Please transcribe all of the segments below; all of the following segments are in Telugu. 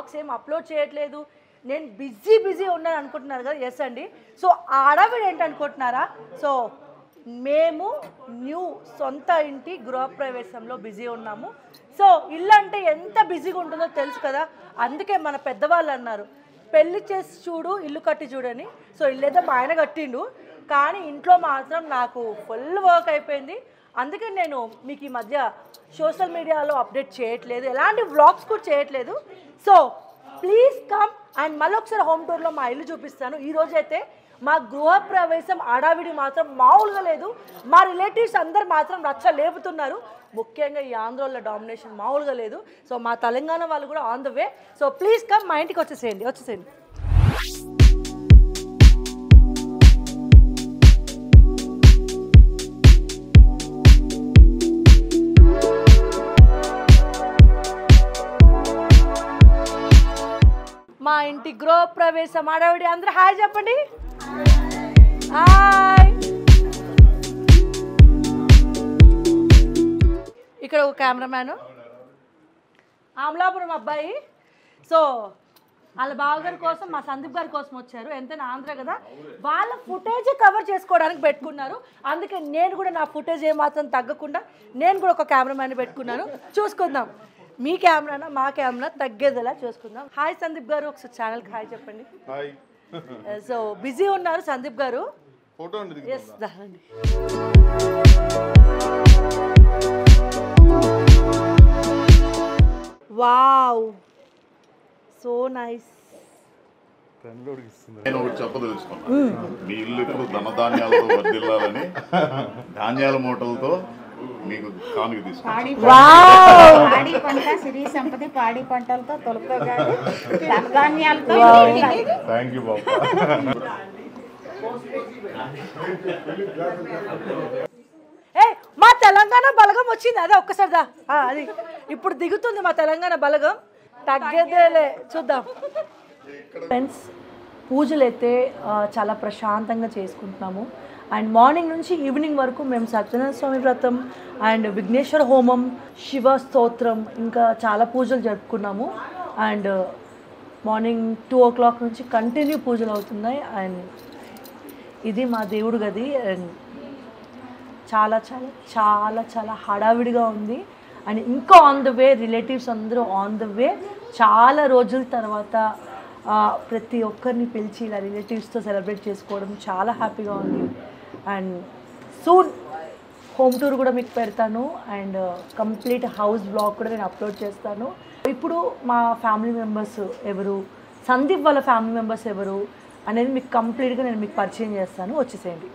వ్లాగ్స్ ఏం అప్లోడ్ చేయట్లేదు నేను బిజీ బిజీ ఉన్నాను అనుకుంటున్నారు కదా ఎస్ అండి సో ఆ అడవిడి ఏంటి అనుకుంటున్నారా సో మేము న్యూ సొంత ఇంటి గృహప్రవేశంలో బిజీ ఉన్నాము సో ఇల్లు అంటే ఎంత బిజీగా ఉంటుందో తెలుసు కదా అందుకే మన పెద్దవాళ్ళు అన్నారు పెళ్లి చేసి చూడు ఇల్లు కట్టి చూడని సో ఇల్లు అయితే మా ఆయన కట్టిండు కానీ ఇంట్లో మాత్రం నాకు ఫుల్ వర్క్ అయిపోయింది అందుకే నేను మీకు ఈ మధ్య సోషల్ మీడియాలో అప్డేట్ చేయట్లేదు ఎలాంటి వ్లాగ్స్ కూడా చేయట్లేదు సో ప్లీజ్ కమ్ అండ్ మళ్ళీ ఒకసారి హోమ్ టూర్లో మా ఇల్లు చూపిస్తాను ఈ రోజు అయితే మా గృహప్రవేశం అడావిడి మాత్రం మామూలుగా లేదు మా రిలేటివ్స్ అందరు మాత్రం రచ్చ లేపుతున్నారు ముఖ్యంగా ఈ ఆంధ్రోళ్ళ డామినేషన్ మామూలుగా లేదు సో మా తెలంగాణ వాళ్ళు కూడా on the way so please come మా ఇంటికి వచ్చేసేయండి వచ్చేసేయండి మా ఇంటి గృహప్రవేశం అడవిడి అందరూ హాయ్ చెప్పండి హాయ్ ఇక్కడ ఒక కెమెరామ్యాన్ ఆమలాపురం అబ్బాయి సో వాళ్ళ బావగారి కోసం మా సందీప్ గారి కోసం వచ్చారు ఎంతైనా ఆంధ్ర కదా వాళ్ళ ఫుటేజ్ కవర్ చేసుకోవడానికి పెట్టుకున్నారు అందుకే నేను కూడా నా ఫుటేజ్ ఏమాత్రం తగ్గకుండా నేను కూడా ఒక కెమెరామ్యాన్ పెట్టుకున్నాను చూసుకుందాం మీ కెమెరానా మా కెమెరా తగ్గేదిలా చూసుకుందాం హాయ్ సందీప్ గారు ఒకసారి ఛానల్కి హాయ్ చెప్పండి హాయ్ సో బిజీ ఉన్నారు సందీప్ గారు ఫోటో అండి ఎస్ దండి వావ్ సో నైస్ నేను ఒకటి చెప్పదలుచుకున్నా మీ ఇల్లు ఇప్పుడు ధనధాన్యాలతో వర్దిల్లాలని ధాన్యాల మూటలతో మీకు కానుక తీసుకుంటాను వావ్ పాడి పంట సిరి సంపద పాడి పంటలతో తొలకగాలి ధనధాన్యాలతో థ్యాంక్ యూ బాబు ఏ మా తెలంగాణ బలగం వచ్చింది అదే ఒక్కసారి దా ఆ, అది ఇప్పుడు దిగుతుంది మా తెలంగాణ బలగం తగ్గేదేలే చూద్దాం ఫ్రెండ్స్ పూజలు అయితే ఆ, చాలా ప్రశాంతంగా చేసుకుంటున్నాము అండ్ మార్నింగ్ నుంచి ఈవినింగ్ వరకు మేము సత్యనారాయణ స్వామి వ్రతం అండ్ విఘ్నేశ్వర హోమం శివ స్తోత్రం ఇంకా చాలా పూజలు జరుపుకున్నాము and morning two o'clock నుంచి కంటిన్యూ పూజలు అవుతున్నాయి అండ్ ఇది మా దేవుడు గది అండ్ చాలా చాలా చాలా చాలా హడావిడిగా ఉంది అండ్ ఇంకా ఆన్ ద వే రిలేటివ్స్ అందరూ ఆన్ ద వే చాలా రోజుల తర్వాత ఆ, ప్రతి ఒక్కరిని పిలిచి ఇలా రిలేటివ్స్తో సెలబ్రేట్ చేసుకోవడం చాలా హ్యాపీగా ఉంది అండ్ సూన్ హోమ్ టూర్ కూడా మీకు పెడతాను అండ్ కంప్లీట్ హౌస్ బ్లాగ్ కూడా నేను అప్లోడ్ చేస్తాను ఇప్పుడు మా ఫ్యామిలీ మెంబర్స్ ఎవరు సందీప్ వాళ్ళ ఫ్యామిలీ మెంబర్స్ ఎవరు అనేది మీకు కంప్లీట్గా నేను మీకు పరిచయం చేస్తాను వచ్చేసేయండి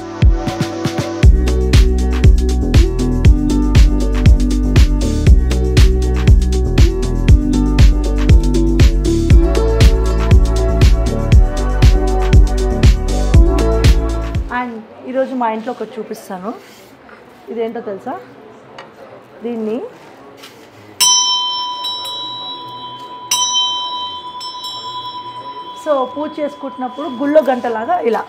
అండ్ ఈరోజు మా ఇంట్లో ఒకటి చూపిస్తాను ఇదేంటో తెలుసా దీన్ని సో పూజ చేసుకుంటున్నప్పుడు గుళ్ళో గంటలాగా ఇలా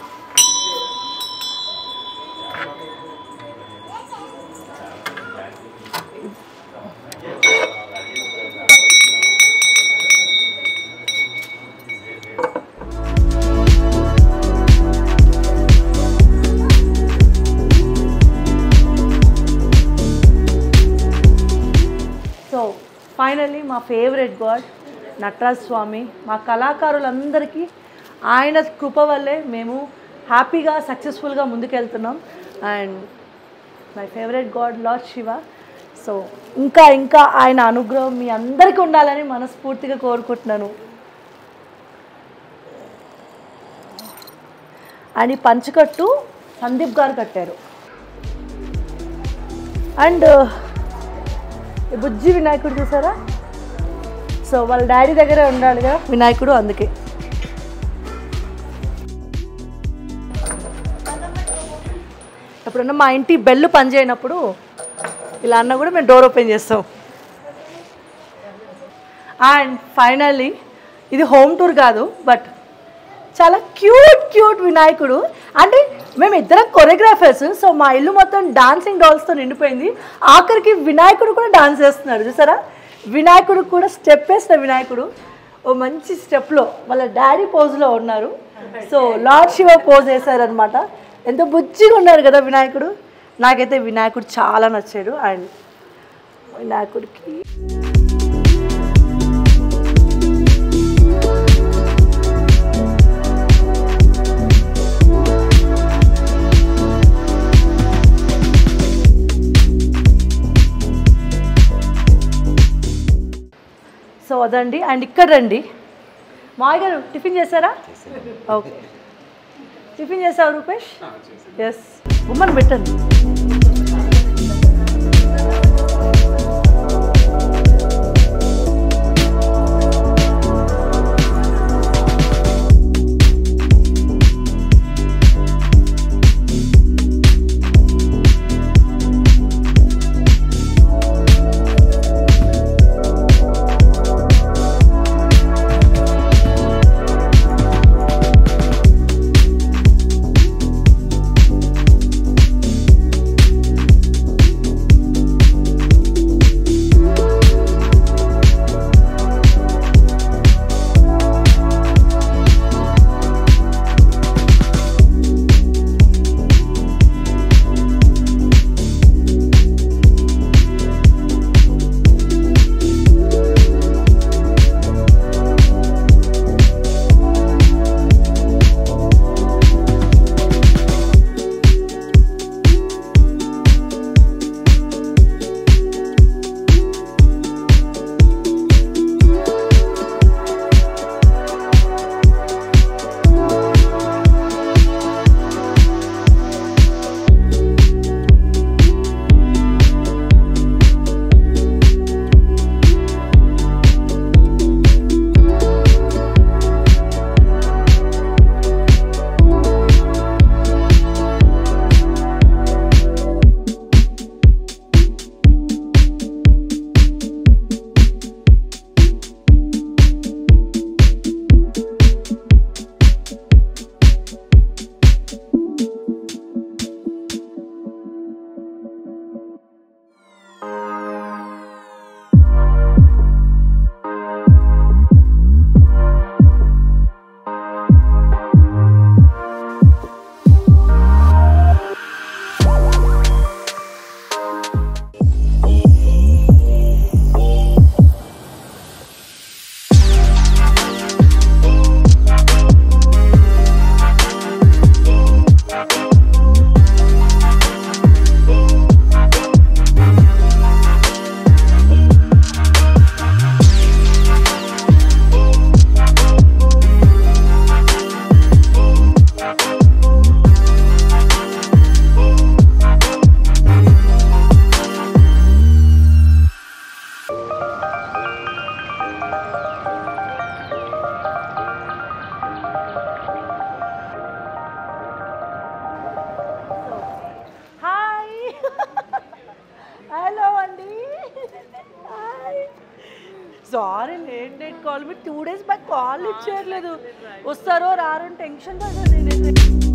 సో ఫైనల్లీ మా ఫేవరెట్ గాడ్ నటరాజ్ స్వామి మా కళాకారులందరికీ ఆయన కృప వల్లే మేము హ్యాపీగా సక్సెస్ఫుల్గా ముందుకెళ్తున్నాం and my favourite god lord Shiva so ఇంకా ఇంకా ఆయన అనుగ్రహం మీ అందరికీ ఉండాలని మనస్ఫూర్తిగా కోరుకుంటున్నాను అని పంచకట్టు సందీప్ గారు కట్టారు అండ్ ఈ బుజ్జి వినాయకుడు చూసారా సో వాళ్ళ డాడీ దగ్గరే ఉండాలి కదా వినాయకుడు అందుకే ఎప్పుడన్నా మా ఇంటి బెల్లు పనిచేయనప్పుడు ఇలా అన్న కూడా మేము డోర్ ఓపెన్ చేస్తాం అండ్ ఫైనల్లీ ఇది హోమ్ టూర్ కాదు బట్ చాలా క్యూట్ క్యూట్ వినాయకుడు అంటే మేము ఇద్దరం కొరియోగ్రాఫర్స్ సో మా ఇల్లు మొత్తం డాన్సింగ్ డాల్స్తో నిండిపోయింది ఆఖరికి వినాయకుడు కూడా డాన్స్ చేస్తున్నాడు చూసారా వినాయకుడు కూడా స్టెప్ వేసిన వినాయకుడు ఓ మంచి స్టెప్లో వాళ్ళ డాడీ పోజ్లో ఉన్నారు సో లార్డ్ శివ పోజ్ వేశారనమాట ఎంతో బుజ్జిగా ఉన్నారు కదా వినాయకుడు నాకైతే వినాయకుడు చాలా నచ్చాడు అండ్ వినాయకుడికి సో అదండి అండ్ ఇక్కడ రండి మాయ గారు టిఫిన్ చేశారా ఓకే టిఫిన్ చేసావు రూపేష్ ఎస్ ఉమ్మని పెట్టండి హాయ్ హలో అండి hi sorry late late call మీ టూ డేస్ బ్యాక్ కాల్ ఇచ్చేయట్లేదు వస్తారో రారో అని టెన్షన్ పడ్డాను నేనైతే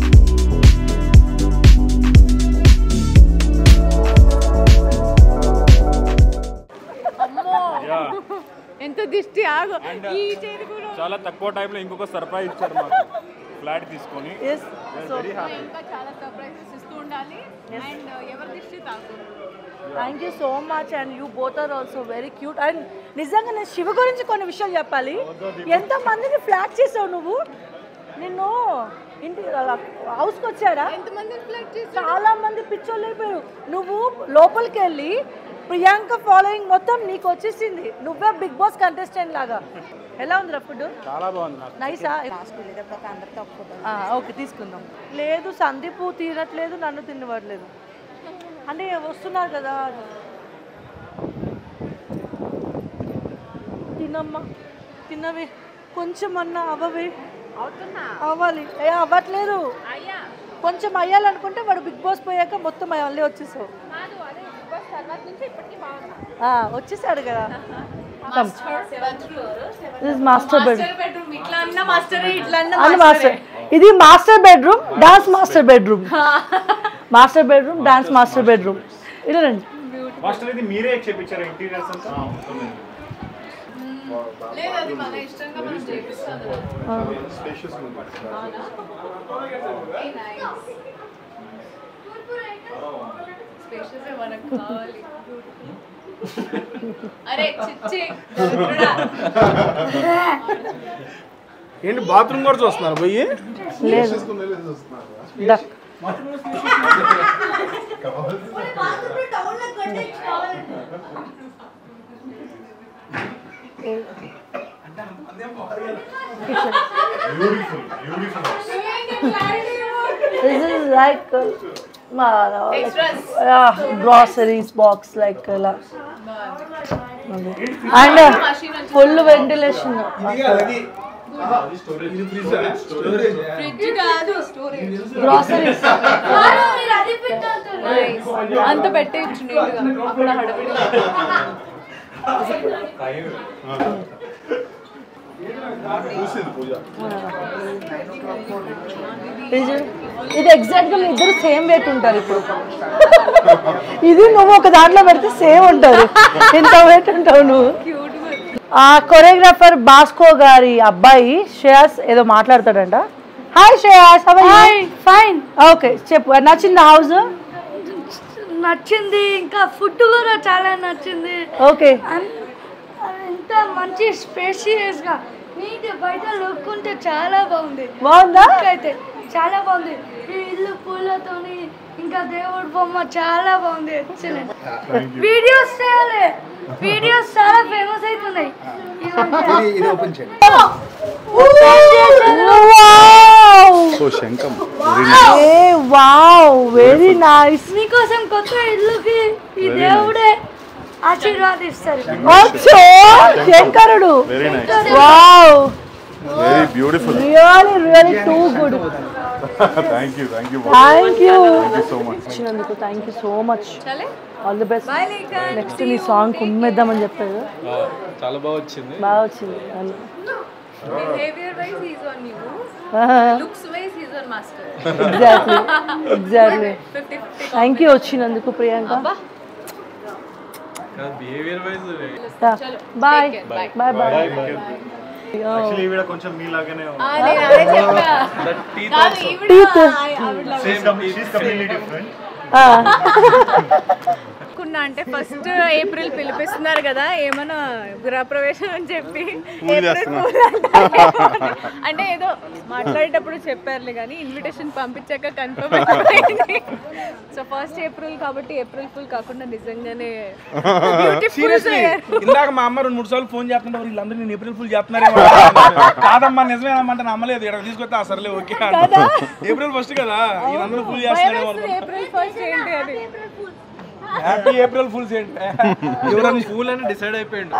ఎంత దిష్టి ఆగు ఈ చేతి కూడా చాలా తక్కువ టైంలో ఇంకొక సర్ప్రైజ్ ఇచ్చారు మాకు ఫ్లాట్ తీసుకొని ఎస్ సో వెరీ హ్యాపీ ఇంకా చాలా సర్ప్రైజెస్ ఇస్తూ ఉండాలి అండ్ ఎవరి దిష్టి తాకూడదు thank you so much and you both are also very cute and నిజంగా నేను శివ గురించి కొన్ని విషయాలు చెప్పాలి ఎంతమందిని ఫ్లాట్ చేసావు నువ్వు నిన్ను ఇంటి హౌస్కి వచ్చాడా ఎంతమంది ఫ్లడ్ చేసి చాలా మంది పిచ్చోళ్ళు అయిపోయారు నువ్వు లోపలికి వెళ్ళి ప్రియాంక ఫాలోయింగ్ మొత్తం నీకు వచ్చేసింది నువ్వే బిగ్ బాస్ కంటెస్టెంట్ లాగా ఎలా ఉందిరా ఫుడ్ చాలా బాగుంది నాకు నైసా లాస్ట్ వెళ్ళేటప్పుడు అందరితో ఒక photo. ఓకే తీసుకుందాం లేదు సందీప్ తినట్లేదు నన్ను తినవట్లేదు అంటే వస్తున్నారు కదా తినమ్మా తినవే కొంచెం అన్నా అవ్వవే అవుతున్నా అవ్వాలి ఏ అవ్వట్లేదు అయ్యా కొంచెం అయ్యాలనుకుంటే వాడు బిగ్ బాస్ పోయాక మొత్తం మళ్ళీ వచ్చేసావు కాదు అదే బిగ్ బాస్ తర్వాత నుంచి ఇప్పటికీ బాగున్నా ఆ, వచ్చేసాడు కదా మాస్టర్ బెడ్రూమ్ బెడ్రూమ్ ఇట్లా అన్న మాస్టర్ ఇట్లా అన్న అని మాస్టర్ ఇది master bedroom dance master bedroom master bedroom dance master bedroom ఇలా రండి మాస్టర్ ఇది మీరే చేపించారు ఇంటీరియర్స్ అంతా లేదు అది మన ఇష్టంగా మనం చేపిస్తాం స్పేషియస్ మనకు కావాలి అరే చిచ్చి దరిద్రుడా. ఏంటి బాత్రూమ్ కూడా చూస్తున్నారు పోయి లేదు డక్ This is like uh, uh, like, Extras. uh, groceries box like uh, la- and uh, full ventilation. ఇది ఫ్రిడ్జ్ స్టోరేజ్ ఫ్రిడ్జ్ కాదు స్టోరేజ్ Groceries. అంత పెట్టేయచ్చు నీట్గా అప్పుడు హడవిడి ఇది ఇది ఎగ్జాక్ట్ గా మీ ఇద్దరు సేమ్ వెయిట్ ఉంటారు ఇప్పుడు ఇది నువ్వు ఒక దాంట్లో పెడితే సేమ్ ఉంటారు ఇంత వెయిట్ ఉంటావు నువ్వు ఆ కొరియోగ్రాఫర్ బాస్కో గారి అబ్బాయి శ్రేయాస్ ఏదో మాట్లాడతాడంట hi Shreyas hi fine okay చెప్పు నచ్చింది హౌస్ నచ్చింది ఇంకా ఫుడ్ కూడా చాలా నచ్చింది ఓకే అన్- ఎంత మంచి స్పేషియస్ గా నీట్ బయట లుక్ ఉంటే చాలా బాగుంది బాగుందా Look అయితే చాలా బాగుంది ఈ ఇల్లు పూలతోని ఇంకా దేవుడి బొమ్మ చాలా బాగుంది ఎక్సలెంట్ వీడియోస్ చేయాలి వీడియోస్ చాలా ఫేమస్ అవుతున్నాయి ఈ మధ్య. ఇది ఓపెన్ చేయండి సో శంఖం ఏ వావ్ వెరీ నైస్ మీకోసం కొత్త ఇల్లుకి ఈ దేవుడే ఆశీర్వాదిస్తారు అచ్చో శంకరుడు very nice wow very beautiful really really too good thank you thank you thank you so much ఇచ్చినందుకు థ్యాంక్ యూ సో మచ్ చలే ఆల్ ది బెస్ట్ నెక్స్ట్ నీ సాంగ్ కుమ్మేద్దామని చెప్పారు చాలా బాగా వచ్చింది బాగా వచ్చింది అని behaviour wise he's on you looks wise he's on master exactly exactly fifty fifty thank you వచ్చినందుకు Priyanka behaviour wise bye bye. Bye bye actually ఈవిడ కొంచెం మీలాగానే నేను అదే చెప్పా కాదు ఈవిడ కంప్లీట్లీ డిఫరెంట్ అనుకున్నా అంటే ఫస్ట్ ఏప్రిల్ పిలిపిస్తున్నారు కదా ఏమన్నా గృహప్రవేశం అని చెప్పి పూజ ఏప్రిల్ చేస్తున్నా. పూజ అంటారేమో అని. అంటే ఏదో మాట్లాడేటప్పుడు చెప్పారులే కానీ ఇన్విటేషన్ పంపించాక కన్ఫర్మ్ అయిపోయింది సో ఫస్ట్ ఏప్రిల్ కాబట్టి ఏప్రిల్ ఫుల్ కాకుండా నిజంగానే సీరియస్లీ ఇందాక మా అమ్మ రెండు మూడు సార్లు ఫోన్ చేస్తుంటే "మరి వీళ్ళందరూ నేను ఏప్రిల్ ఫుల్ చేస్తున్నారేమో కాదమ్మా నిజమేనమ్మంటే నమ్మలేదు ఇక్కడ తీసుకొస్తే ఆ సర్లే ఓకే ఏప్రిల్ ఫస్ట్ కదా వీళ్ళందరూ ఫుల్ చేస్తున్నారేమో ఏప్రిల్ ఫస్ట్ ఏంటి అది హ్యాపీ ఏప్రిల్ ఫుల్స్ ఏంటి ఎవరైనా ఫూల్ అని డిసైడ్ అయిపోయిండు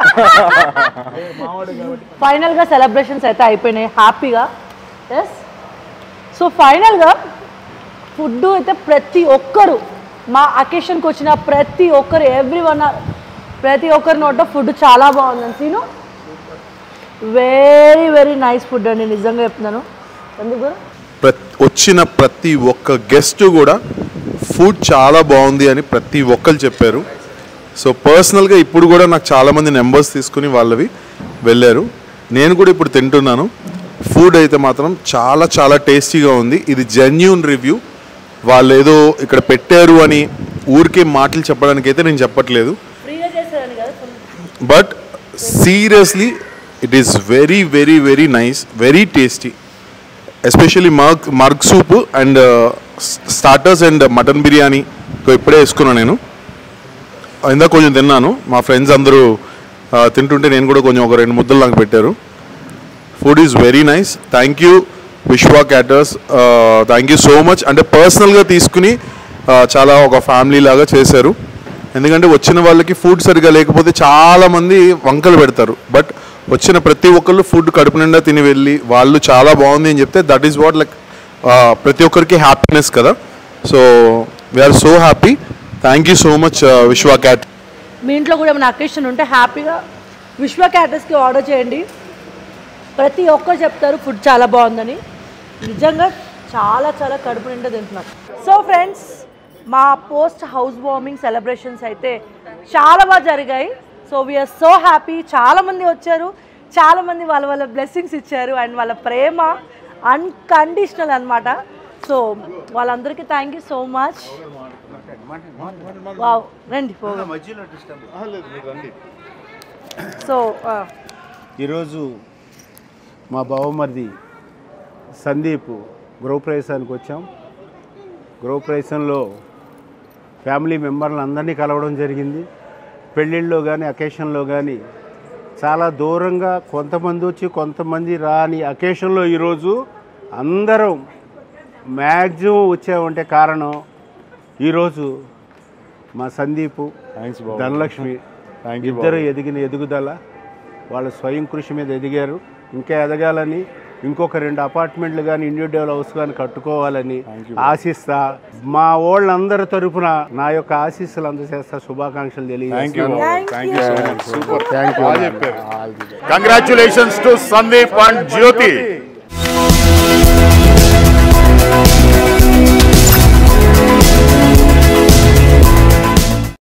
ఫైనల్గా సెలబ్రేషన్స్ అయితే అయిపోయినాయి హ్యాపీగా ఎస్ సో ఫైనల్గా ఫుడ్ అయితే ప్రతి ఒక్కరు మా అకేషన్కి వచ్చిన ప్రతి ఒక్కరు ఎవ్రీ వన్ ప్రతి ఒక్కరి నోట ఫుడ్ చాలా బాగుందని Seenu very very nice food అండి నిజంగా చెప్తున్నాను ఎందుకు గురు? ప్రతి వచ్చిన ప్రతి ఒక్క గెస్ట్ కూడా ఫుడ్ చాలా బాగుంది అని ప్రతి ఒక్కరు చెప్పారు సో పర్సనల్గా ఇప్పుడు కూడా నాకు చాలామంది నెంబర్స్ తీసుకుని వాళ్ళవి వెళ్ళారు నేను కూడా ఇప్పుడు తింటున్నాను ఫుడ్ అయితే మాత్రం చాలా చాలా టేస్టీగా ఉంది ఇది జెన్యున్ రివ్యూ వాళ్ళు ఏదో ఇక్కడ పెట్టారు అని ఊరికే మాటలు చెప్పడానికి అయితే నేను చెప్పట్లేదు but seriously it is very very very nice very tasty especially murgh murgh soup and starters and mutton biryani ఇప్పుడే వేసుకున్నాను నేను ఇందాక కొంచెం తిన్నాను మా ఫ్రెండ్స్ అందరూ ఆ, తింటుంటే నేను కూడా కొంచెం ఒక రెండు ముద్దలు నాకు పెట్టారు food is very nice thank you Vishwa caterers thank you so much అంటే పర్సనల్గా తీసుకుని ఆ, చాలా ఒక ఫ్యామిలీ లాగా చేశారు ఎందుకంటే వచ్చిన వాళ్ళకి ఫుడ్ సరిగా లేకపోతే చాలామంది వంకలు పెడతారు బట్ వచ్చిన ప్రతి ఒక్కళ్ళు ఫుడ్ కడుపు నిండా తిని వెళ్ళి వాళ్ళు చాలా బాగుంది అని చెప్తే దట్ ఈస్ వాట్ లైక్ ప్రతి ఒక్కరికి హ్యాపీనెస్ కదా so we are so happy thank you so much Vishwa క్యాట్ మీ ఇంట్లో కూడా ఏమైనా అకేషన్ ఉంటే హ్యాపీగా విశ్వ క్యాటర్స్కి ఆర్డర్ చేయండి ప్రతి ఒక్కరు చెప్తారు ఫుడ్ చాలా బాగుందని నిజంగా చాలా చాలా కడుపు నిండా తింటున్నారు సో ఫ్రెండ్స్ మా పోస్ట్ హౌస్ వార్మింగ్ సెలబ్రేషన్స్ అయితే చాలా బాగా జరిగాయి సో వీఆర్ సో హ్యాపీ చాలామంది వచ్చారు చాలామంది వాళ్ళ వాళ్ళ బ్లెస్సింగ్స్ ఇచ్చారు అండ్ వాళ్ళ ప్రేమ అన్కండిషనల్ అన్నమాట సో వాళ్ళందరికీ thank you so much wow రండి పోదాం సో ఈరోజు మా బావమరిది సందీప్ గృహప్రవేశానికి వచ్చాం గృహప్రవేశంలో ఫ్యామిలీ మెంబర్లు అందరినీ కలవడం జరిగింది పెళ్ళిళ్ళలో కానీ అకేషన్లో కానీ చాలా దూరంగా కొంతమంది వచ్చి కొంతమంది రాని అకేషన్లో ఈరోజు అందరం మ్యాక్సిమం వచ్చామంటే కారణం ఈరోజు మా సందీప్ ధనలక్ష్మి ఇద్దరు ఎదిగిన ఎదుగుదల వాళ్ళ స్వయం కృషి మీద ఎదిగారు ఇంకా ఎదగాలని ఇంకొక రెండు అపార్ట్మెంట్లు కానీ ఇండివిజువల్ హౌస్ కానీ కట్టుకోవాలని ఆశిస్తా మా వాళ్ళందరి తరపున నా యొక్క ఆశీస్సులు అందజేస్తా శుభాకాంక్షలు తెలియజేస్తాను thank you super thank you బాగా చెప్పారు congratulations to Sandeep and Jyothi